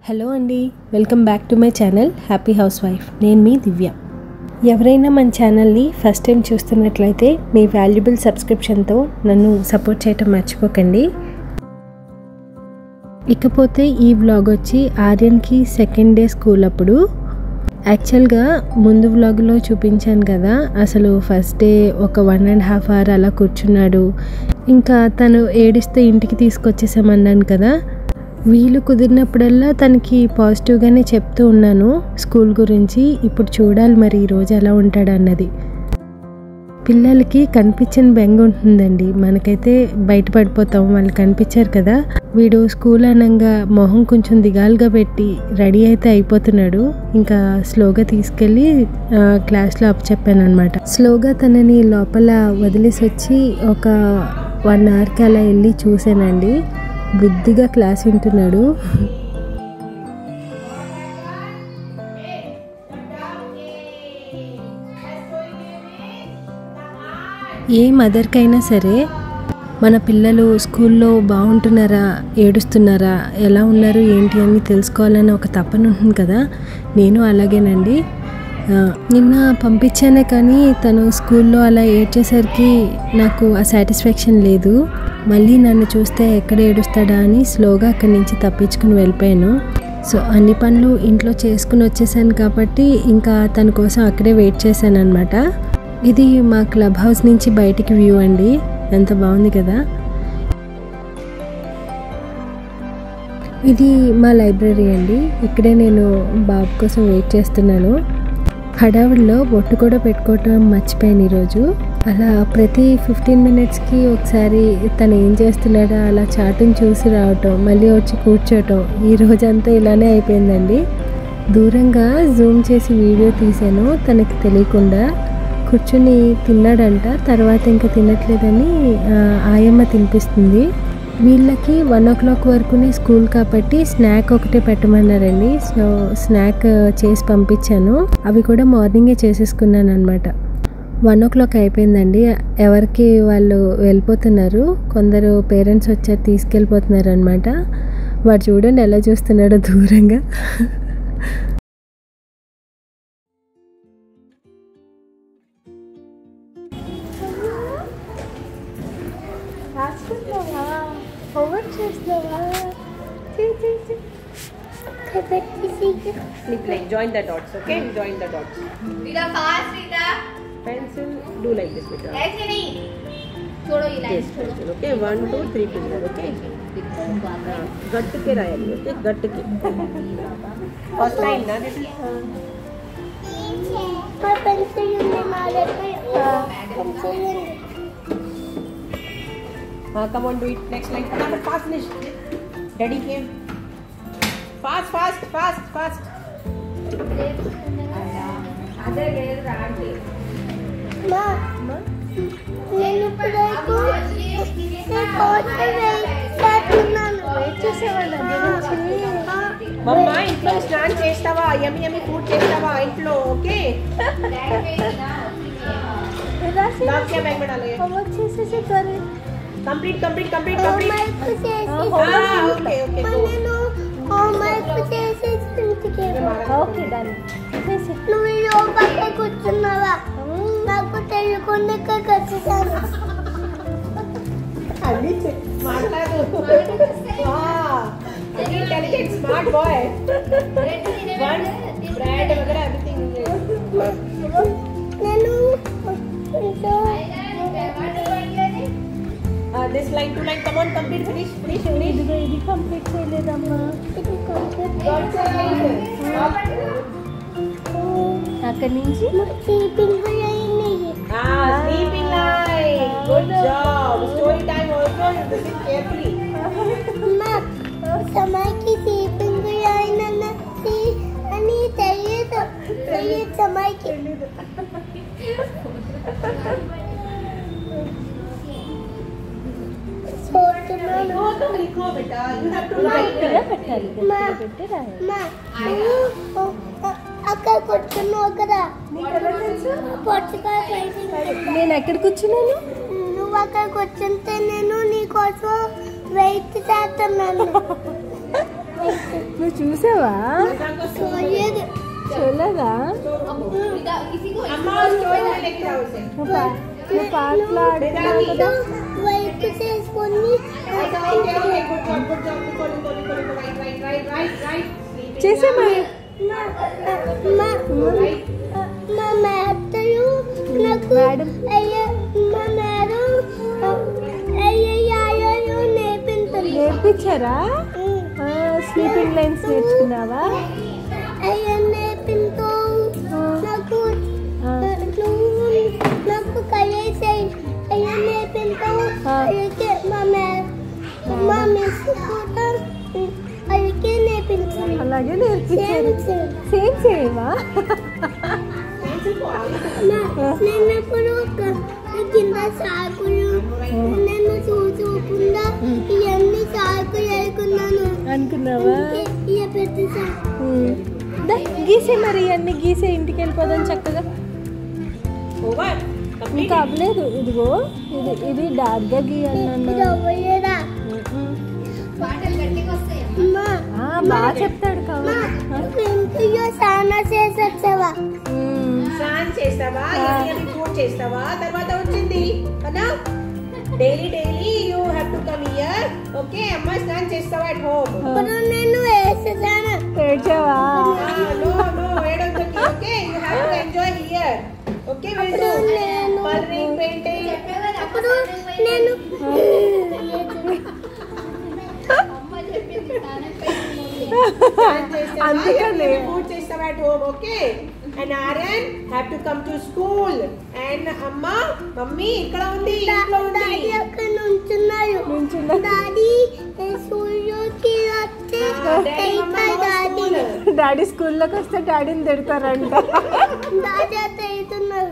Hello అండి welcome back to my channel happy housewife నేను మీ దివ్య ఎవరైనా మన ఛానల్ని ఫస్ట్ టైం చూస్తున్నట్లయితే మీ వాల్యుబుల్ సబ్స్క్రిప్షన్తో నన్ను సపోర్ట్ చేయటం మర్చిపోకండి ఇకపోతే ఈ వ్లాగ్ వచ్చి ఆర్యన్కి సెకండ్ డే స్కూల్ అప్పుడు యాక్చువల్గా ముందు వ్లాగ్లో చూపించాను కదా అసలు ఫస్ట్ డే ఒక వన్ అండ్ హాఫ్ అవర్ అలా కూర్చున్నాడు ఇంకా తను ఏడిస్తే ఇంటికి తీసుకొచ్చేసామన్నాను కదా వీలు కుదిరినప్పుడల్లా తనకి పాజిటివ్గానే చెప్తూ ఉన్నాను స్కూల్ గురించి ఇప్పుడు చూడాలి మరి ఈరోజు ఎలా ఉంటాడు అన్నది పిల్లలకి కనిపించని బెంగ ఉంటుందండి మనకైతే బయటపడిపోతాం వాళ్ళు కనిపించారు కదా వీడు స్కూల్ అనగా మొహం కొంచెం దిగాలుగా పెట్టి రెడీ అయితే అయిపోతున్నాడు ఇంకా స్లోగా తీసుకెళ్ళి ఆ, క్లాస్లో అప్ చెప్పాను అనమాట స్లోగా తనని లోపల వదిలేసి వచ్చి ఒక వన్ అవర్కి అలా వెళ్ళి చూశానండి బుద్ధిగా క్లాస్ వింటున్నాడు ఏ మదర్కైనా సరే మన పిల్లలు స్కూల్లో బాగుంటున్నారా ఏడుస్తున్నారా ఎలా ఉన్నారు ఏంటి అని తెలుసుకోవాలని ఒక తపన ఉంటుంది కదా నేను అలాగేనండి ఆ, నిన్న పంపించానే కానీ తను స్కూల్లో అలా ఏడ్చేసరికి నాకు ఆ సాటిస్ఫాక్షన్ లేదు మళ్ళీ నన్ను చూస్తే ఎక్కడ ఏడుస్తాడా అని స్లోగా అక్కడి నుంచి తప్పించుకుని వెళ్ళిపోయాను సో అన్ని పనులు ఇంట్లో చేసుకుని వచ్చేసాను కాబట్టి ఇంకా తన కోసం అక్కడే వెయిట్ చేశాను అనమాట ఇది మా క్లబ్ హౌస్ నుంచి బయటికి వ్యూ అండి ఎంత బాగుంది కదా ఇది మా లైబ్రరీ అండి ఇక్కడే నేను బాబు కోసం వెయిట్ చేస్తున్నాను హడావుడిలో బొట్టు కూడా పెట్టుకోవటం మర్చిపోయాను ఈరోజు అలా ప్రతి ఫిఫ్టీన్ మినిట్స్కి ఒకసారి తను ఏం చేస్తున్నాడో అలా చాటుని చూసి రావటం మళ్ళీ వచ్చి కూర్చోవటం ఈ రోజంతా ఇలానే అయిపోయిందండి దూరంగా జూమ్ చేసి వీడియో తీసాను తనకి తెలియకుండా కూర్చుని తిన్నాడంట తర్వాత ఇంకా తినట్లేదని ఆ, ఆయమ్మ తినిపిస్తుంది వీళ్ళకి వన్ ఓ క్లాక్ వరకునే స్కూల్ కాబట్టి స్నాక్ ఒకటే పెట్టమన్నారండి సో స్నాక్ చేసి పంపించాను అవి కూడా మార్నింగే చేసేసుకున్నాను అనమాట వన్ ఓ క్లాక్ అయిపోయిందండి ఎవరికి వాళ్ళు వెళ్ళిపోతున్నారు కొందరు పేరెంట్స్ వచ్చారు తీసుకెళ్ళిపోతున్నారు అనమాట వాడు చూడండి ఎలా చూస్తున్నాడో దూరంగా రాసుకుంటున్నావా హోంవర్క్ చేస్తున్నావా Sleep like join the dots, okay? Join the dots. Rita, fast, Rita. Pencil, do like this, Mitra. ऐसे नहीं छोड़ो ये line Yes, pencil, okay? One, two, three finger, okay? हाँ, गट के रायाली, okay? गट के. First time, na this is. हाँ, come on, do it. Next line. Fast, fast, finish. Daddy came. Fast, fast, fast, fast. అదే లేదు రాండి నేను ఇప్పుడైతే కోసం చేస్తున్నాను వెయిట్ చేసేవాళ్ళ గురించి మమ్మ ఇంట్లో స్నానం చేస్తావా యమి యమి ఫుడ్ చేస్తావా ఇంట్లో ఓకే దాక్యా బ్యాగ్ में डालो ये హోంవర్క్ చేసేసి కరే complete complete complete complete homework చేసి हाँ ओके ओके మరి నేను హోంవర్క్ చేసేసి ఇంటికి ఓకే డన్ నువ్వు ఈ పక్క కూర్చున్నావా నాకు తెలియకుండా ఇక్కడికి వచ్చేసాను అన్ని మాట్లాడు intelligent smart boy one brand వగైరా ఎవ్రీథింగ్ నేను ఇంట్లో this line to line come on complete finish finish finish ఇది కంప్లీట్ చేయలేదమ్మా ఇది కంప్లీట్ అక్కడి నుంచి స్లీపింగ్ అయింది ah sleeping line good job story time also you listen carefully అమ్మా సమయకి స్లీపింగ్ అయిన అని తెలియదు తెలియదు సమయకి చూస్తున్నాను no to likho beta you have to write పెట్టాలి మా పెట్టి రాయాలి అమ్మా నువ్వు అక్కడ కూర్చున్నావు కదా పొట్టుకాయ పైన నేను ఎక్కడ కూర్చున్నాను నువ్వు అక్కడ కూర్చుంటే నేను నీ కోసం వెయిట్ చేస్తున్నాను నువ్వు చూసావా చూడలేదు చూడలేదా बेटा किसी को अम्मा स्टोर में लेके जाओ उसे నువ్వు పా- నువ్వు పాటలో ఆడుతున్నావు కదా వైట్ చేసుకొని Okay, okay, okay. Good job, good job. Nico, Nico, Nico, Nico. Right, right, right, right, right. Sleeping చేసే now. మరి మా మా మేతలు నాకు మేడం. అయ్యే మా మేడం అయ్యయ్యాయో నేర్పించాలి నేర్పించారా స్లీపింగ్ లైన్స్ నేర్చుకున్నావా అయ్యా నేర్పించు నాకు ఆ. నువ్వు నాకు కయ్యేసాయి అయ్యా నేర్పించు ఆ. అయ్యకే మా మే మా మిస్ కూడా అయ్యకే నేర్పించాలి అలాగే నేర్పించారు సేమ్ సేమ్ సేమా నేనప్పుడు కింద సాకులు నేను చూసుకోకుండా ఇవన్నీ సాకులు వేసుకున్నాను అనుకున్నావా ఇక పెద్ద సాకు ఉమ్. దా, గీసే మరి అన్ని గీసే ఇంటికి వెళ్ళిపోదాం చక్కగా Over. Complete. ఇంకా అవ్వలేదు ఇదిగో ఇది ఇది డార్క్గా గీయాలన్నా ఇది అవ్వలేదా బాటలు గట్టిగా వస్తాయి అమ్మా బాగా చెప్తాడు అమ్మా, కావాలి నువ్వు ఇంటిలో స్నానం చేసి వచ్చావా స్నానం చేస్తావా ఇవన్నీ ఫుడ్ చేస్తావా తర్వాత వచ్చింది కదా daily daily you have to come here okay అమ్మ స్నానం చేస్తావా అట్ హోమ్ ఇప్పుడు నేను వేసేసాను ఏడ్చావా నో నో ఏడొద్దు okay you have to enjoy here okay will do నేను- కలరింగ్ పెయింటింగ్ అప్పుడు నేను అమ్మ చెప్పింది స్నానం పెట్టి అందుకనే. ఫుడ్ చేస్తావా at home okay and Aryan have to come to school and అమ్మ మమ్మీ ఇక్కడ ఉంది ఇంట్లో ఉంది డాడీ అక్కడ నుంచున్నారు నుంచున్నా డాడీ సూర్యుకి వస్తే డాడీ మమ్మ డాడీ స్కూల్ డాడీ స్కూల్లోకి వస్తే డాడీని తిడతారంట డాడీ అవుతున్నారు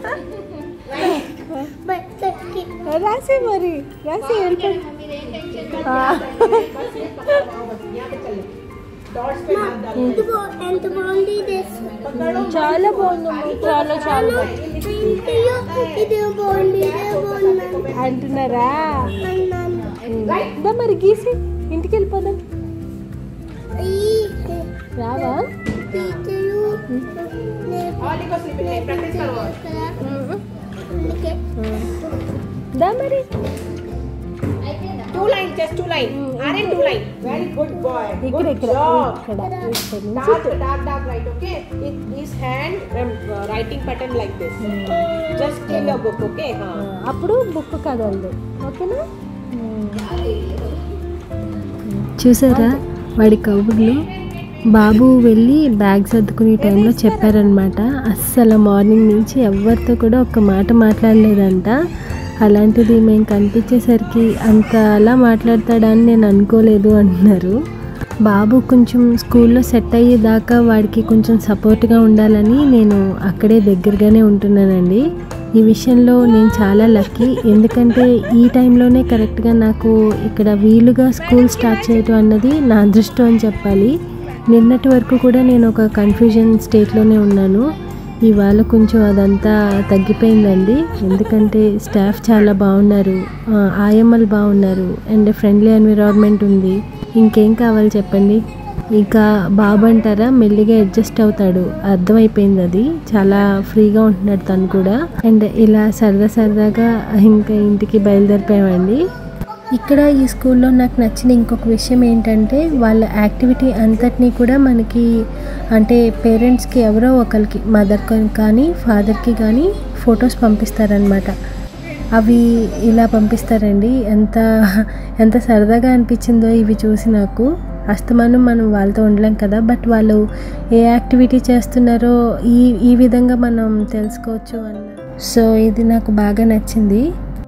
బయటకి రాసే మరి రాసి వెళ్ళిపో మమ్మీ ఏం టెన్షన్ ఆ. यहाँ पे चले डॉट्स पे हाथ डालो ఎంత బా- ఎంత బాగుంది డ్రెస్ पकड़ो చాలా బాగుంది చాలా చాలా బాగుంది ఇంటిలో ఇది బాగుంది ఇదే బాగుంది అంటున్నారా అన్నాను దా మరి గీసి ఇంటికి వెళ్ళిపోదాం ఈ రావా టీచరు और देखो स्लिप है प्रैक्टिस करो అందుకే దా మరి అయిపోయిందా two line just two line अरे two line very good boy ఇక్కడ गुड ఇక్కడ जॉब ఇక్కడ ఇక్కడ నుంచి dark dark dark right okay in his hand um, uh, writing pattern like this just kill your book okay ఆ, हाँ అప్పుడు book కదలదు ఓకేనా చూసారా వాడి కబుర్లు బాబు వెళ్ళి బ్యాగ్ సర్దుకునే టైంలో చెప్పారనమాట అస్సలు మార్నింగ్ నుంచి ఎవరితో కూడా ఒక్క మాట మాట్లాడలేదంట అలాంటిది మేము కనిపించేసరికి అంత అలా మాట్లాడతాడా అని నేను అనుకోలేదు అంటున్నారు బాబు కొంచెం స్కూల్లో సెట్ అయ్యేదాకా వాడికి కొంచెం సపోర్ట్గా ఉండాలని నేను అక్కడే దగ్గరగానే ఉంటున్నానండి ఈ విషయంలో నేను చాలా లక్కీ ఎందుకంటే ఈ టైంలోనే కరెక్ట్గా నాకు ఇక్కడ వీలుగా స్కూల్ స్టార్ట్ చేయటం అన్నది నా అదృష్టం అని చెప్పాలి నిన్నటి వరకు కూడా నేను ఒక కన్ఫ్యూజన్ స్టేట్లోనే ఉన్నాను ఇవాళ కొంచెం అదంతా తగ్గిపోయిందండి ఎందుకంటే స్టాఫ్ చాలా బాగున్నారు ఆ, ఆయమ్మలు బాగున్నారు అండ్ ఫ్రెండ్లీ ఎన్విరాన్మెంట్ ఉంది ఇంకేం కావాలి చెప్పండి ఇంకా బాబు అంటారా మెల్లిగా అడ్జస్ట్ అవుతాడు అర్థమైపోయింది అది చాలా ఫ్రీగా ఉంటున్నాడు తను కూడా అండ్ ఇలా సరదా సరదాగా ఇంకా ఇంటికి బయలుదేరిపోయామండి ఇక్కడ ఈ స్కూల్లో నాకు నచ్చిన ఇంకొక విషయం ఏంటంటే వాళ్ళ యాక్టివిటీ అంతటినీ కూడా మనకి అంటే పేరెంట్స్కి ఎవరో ఒకరికి మదర్కి కానీ ఫాదర్కి కానీ ఫొటోస్ పంపిస్తారనమాట అవి ఇలా పంపిస్తారండి ఎంత ఎంత సరదాగా అనిపించిందో ఇవి చూసి నాకు అస్తమానం మనం వాళ్ళతో ఉండలేం కదా బట్ వాళ్ళు ఏ యాక్టివిటీ చేస్తున్నారో ఈ ఈ విధంగా మనం తెలుసుకోవచ్చు అన్న సో ఇది నాకు బాగా నచ్చింది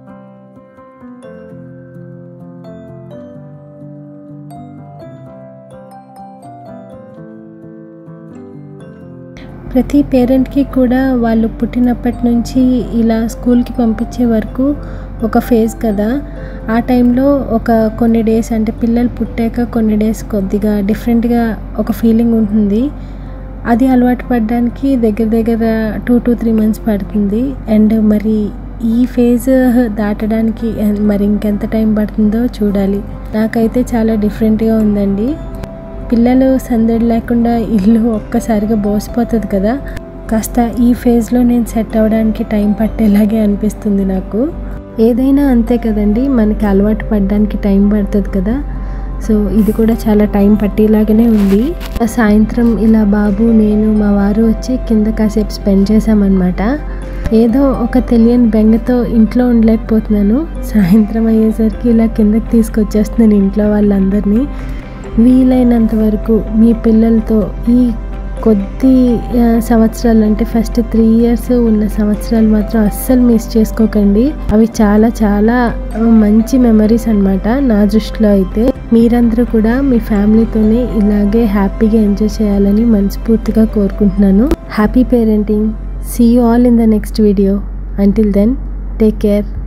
ప్రతి పేరెంట్కి కూడా వాళ్ళు పుట్టినప్పటి నుంచి ఇలా స్కూల్కి పంపించే వరకు ఒక ఫేజ్ కదా ఆ టైంలో ఒక కొన్ని డేస్ అంటే పిల్లలు పుట్టాక కొన్ని డేస్ కొద్దిగా డిఫరెంట్గా ఒక ఫీలింగ్ ఉంటుంది అది అలవాటు పడడానికి దగ్గర దగ్గర టూ టు త్రీ మంత్స్ పడుతుంది అండ్ మరి ఈ ఫేజ్ దాటడానికి మరి ఇంకెంత టైం పడుతుందో చూడాలి నాకైతే చాలా డిఫరెంట్గా ఉందండి పిల్లలు సందడి లేకుండా ఇల్లు ఒక్కసారిగా బోసిపోతుంది కదా కాస్త ఈ ఫేజ్లో నేను సెట్ అవ్వడానికి టైం పట్టేలాగే అనిపిస్తుంది నాకు ఏదైనా అంతే కదండి మనకి అలవాటు పడడానికి టైం పడుతుంది కదా సో ఇది కూడా చాలా టైం పట్టేలాగానే ఉంది ఆ సాయంత్రం ఇలా బాబు నేను మా వారు వచ్చి కింద కాసేపు స్పెండ్ చేసామన్నమాట ఏదో ఒక తెలియని బెంగతో ఇంట్లో ఉండలేకపోతున్నాను సాయంత్రం అయ్యేసరికి ఇలా కిందకి తీసుకొచ్చేస్తున్నాను ఇంట్లో వాళ్ళందరినీ వీలైనంత వరకు మీ పిల్లలతో ఈ కొద్ది ఆ, సంవత్సరాలు అంటే ఫస్ట్ త్రీ ఇయర్స్ ఉన్న సంవత్సరాలు మాత్రం అస్సలు మిస్ చేసుకోకండి అవి చాలా చాలా ఆ, మంచి మెమరీస్ అన్నమాట నా దృష్టిలో అయితే మీరందరూ కూడా మీ ఫ్యామిలీతోనే ఇలాగే హ్యాపీగా ఎంజాయ్ చేయాలని మనస్ఫూర్తిగా కోరుకుంటున్నాను happy parenting see you all in the next video until then take care